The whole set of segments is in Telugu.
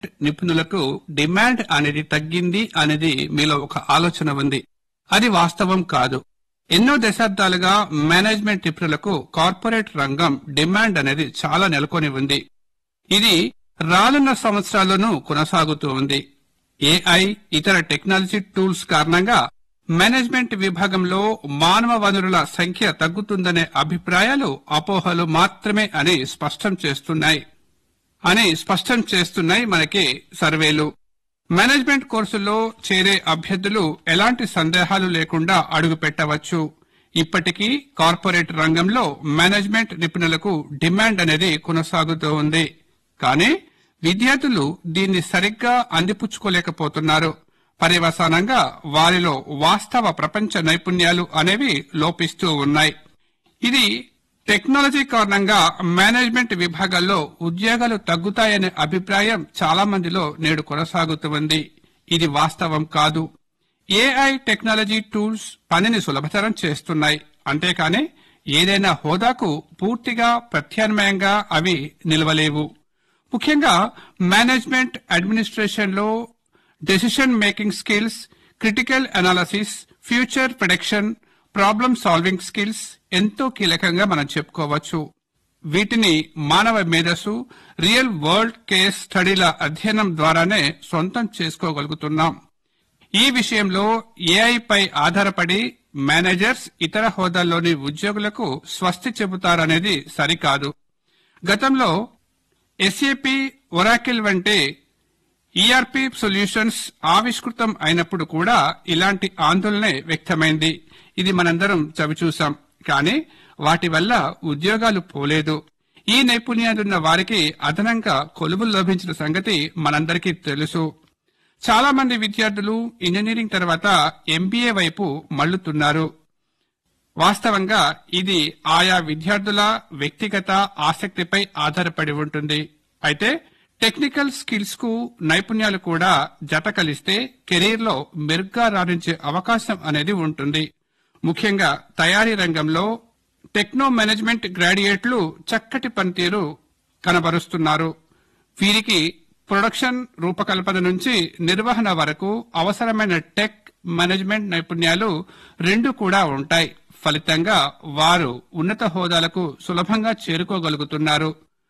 నిపుణులకు డిమాండ్ అనేది తగ్గింది అనేది మీలో ఒక ఆలోచన ఉంది అది వాస్తవం కాదు ఎన్నో దశాబ్దాలుగా మేనేజ్మెంట్ నిపుణులకు కార్పొరేట్ రంగం డిమాండ్ అనేది చాలా నెలకొని ఉంది ఇది రానున్న సంవత్సరాల్లోనూ కొనసాగుతూ ఉంది ఏఐ ఇతర టెక్నాలజీ టూల్స్ కారణంగా మేనేజ్మెంట్ విభాగంలో మానవ వనరుల సంఖ్య తగ్గుతుందనే అభిప్రాయాలు అపోహలు మాత్రమే అని స్పష్టం చేస్తున్నాయి అని స్పష్టం చేస్తున్నాయి మనకి సర్వేలు మేనేజ్మెంట్ కోర్సుల్లో చేరే అభ్యర్థులు ఎలాంటి సందేహాలు లేకుండా అడుగు పెట్టవచ్చు ఇప్పటికీ కార్పొరేట్ రంగంలో మేనేజ్మెంట్ నిపుణులకు డిమాండ్ అనేది కొనసాగుతూ ఉంది కానీ విద్యార్థులు దీన్ని సరిగ్గా అందిపుచ్చుకోలేకపోతున్నారు పర్యవసానంగా వారిలో వాస్తవ ప్రపంచ నైపుణ్యాలు అనేవి లోపిస్తూ ఉన్నాయి ఇది టెక్నాలజీ కారణంగా మేనేజ్మెంట్ విభాగాల్లో ఉద్యోగాలు తగ్గుతాయనే అభిప్రాయం చాలా మందిలో నేడు కొనసాగుతుంది ఇది వాస్తవం కాదు ఏఐ టెక్నాలజీ టూల్స్ పనిని సులభతరం చేస్తున్నాయి అంతేకాని ఏదైనా హోదాకు పూర్తిగా ప్రత్యామ్నాయంగా అవి నిలవలేవు ముఖ్యంగా మేనేజ్మెంట్ అడ్మినిస్ట్రేషన్ లో decision making skills critical analysis future production problem solving skills ఎంతో కీలకంగా మనం చెప్పుకోవచ్చు వీటిని మానవ మేధస్సు రియల్ వరల్డ్ కేస్ స్టడీల అధ్యయనం ద్వారానే సొంతం చేసుకోగలుగుతున్నాం ఈ విషయంలో ఏఐ పై ఆధారపడి మేనేజర్స్ ఇతర హోదాల్లోని ఉద్యోగులకు స్వస్తి చెబుతారనేది సరికాదు గతంలో ఎస్ఏపి ఒరాకిల్ వంటి ఈఆర్పి సొల్యూషన్స్ ఆవిష్కృతం అయినప్పుడు కూడా ఇలాంటి ఆందోళనే వ్యక్తమైంది ఇది మనందరం చవిచూసాం కానీ వాటి వల్ల ఉద్యోగాలు పోలేదు ఈ నైపుణ్యాలున్న వారికి అదనంగా కొలువులు లభించిన సంగతి మనందరికీ తెలుసు చాలా మంది విద్యార్థులు ఇంజనీరింగ్ తర్వాత ఎంబీఏ వైపు మళ్లుతున్నారు వాస్తవంగా ఇది ఆయా విద్యార్థుల వ్యక్తిగత ఆసక్తిపై ఆధారపడి ఉంటుంది అయితే టెక్నికల్ స్కిల్స్ కు నైపుణ్యాలు కూడా జత కలిస్తే కెరీర్ లో మెరుగ్గా రాణించే అవకాశం అనేది ఉంటుంది ముఖ్యంగా తయారీ రంగంలో టెక్నో మేనేజ్మెంట్ గ్రాడ్యుయేట్లు చక్కటి పనితీరు కనబరుస్తున్నారు వీరికి ప్రొడక్షన్ రూపకల్పన నుంచి నిర్వహణ వరకు అవసరమైన టెక్ మేనేజ్మెంట్ నైపుణ్యాలు రెండు కూడా ఉంటాయి ఫలితంగా వారు ఉన్నత హోదాలకు సులభంగా చేరుకోగలుగుతున్నారు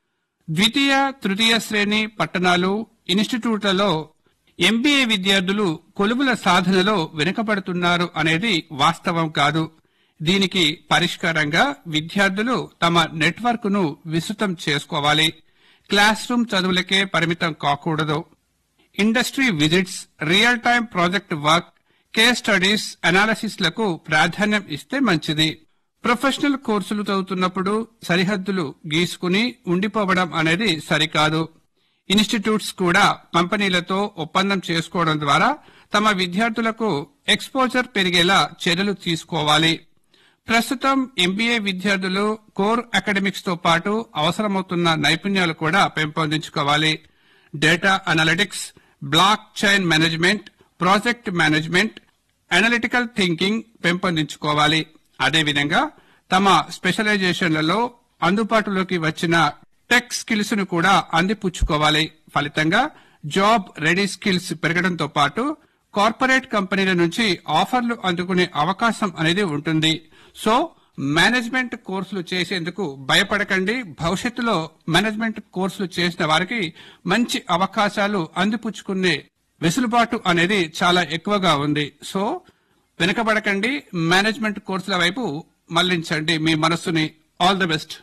ద్వితీయ తృతీయ శ్రేణి పట్టణాలు ఇన్స్టిట్యూట్లలో ఎంబీఏ విద్యార్థులు కొలువుల సాధనలో వెనుకబడుతున్నారు అనేది వాస్తవం కాదు దీనికి పరిష్కారంగా విద్యార్థులు తమ నెట్వర్క్ ను విస్తృతం చేసుకోవాలి క్లాస్ రూమ్ చదువులకే పరిమితం కాకూడదు industry visits real time project work case studies analysis లకు ప్రాధాన్యం ఇస్తే మంచిది ప్రొఫెషనల్ కోర్సులు చదువుతున్నప్పుడు సరిహద్దులు గీసుకుని ఉండిపోవడం అనేది సరికాదు ఇన్స్టిట్యూట్స్ కూడా కంపెనీలతో ఒప్పందం చేసుకోవడం ద్వారా తమ విద్యార్థులకు ఎక్స్పోజర్ పెరిగేలా చర్యలు తీసుకోవాలి ప్రస్తుతం ఎంబీఏ విద్యార్థులు కోర్ అకాడమిక్స్ తో పాటు అవసరమవుతున్న నైపుణ్యాలు కూడా పెంపొందించుకోవాలి data analytics blockchain management project management analytical thinking పెంపొందించుకోవాలి అదేవిధంగా తమ స్పెషలైజేషన్లలో అందుబాటులోకి వచ్చిన టెక్ స్కిల్స్ ను కూడా అందిపుచ్చుకోవాలి ఫలితంగా జాబ్ రెడీ స్కిల్స్ పెరగడంతో పాటు కార్పొరేట్ కంపెనీల నుంచి ఆఫర్లు అందుకునే అవకాశం అనేది ఉంటుంది సో మేనేజ్మెంట్ కోర్సులు చేసేందుకు భయపడకండి భవిష్యత్తులో మేనేజ్మెంట్ కోర్సులు చేసిన వారికి మంచి అవకాశాలు అందిపుచ్చుకునే వెసులుబాటు అనేది చాలా ఎక్కువగా ఉంది సో వెనుకబడకండి మేనేజ్మెంట్ కోర్సుల వైపు మళ్లించండి మీ మనస్సుని ఆల్ ది బెస్ట్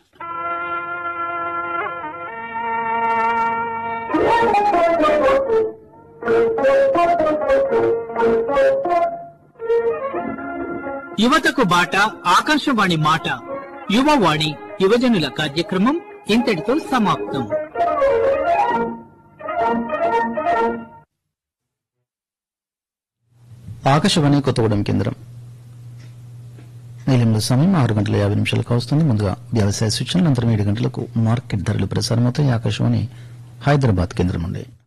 యువతకు బాట ఆకాశవాణి మాట యువవాణి యువజనుల కార్యక్రమం ఇంతటితో సమాప్తం ఆకాశవాణి కొత్తగూడెం కేంద్రం నీలంలో సమయం ఆరు గంటల యాభై నిమిషాలకు వస్తుంది ముందుగా వ్యవసాయ సూచనలు అనంతరం ఏడు గంటలకు మార్కెట్ ధరలు ప్రసారమవుతాయి ఆకాశవాణి హైదరాబాద్ కేంద్రం నుండి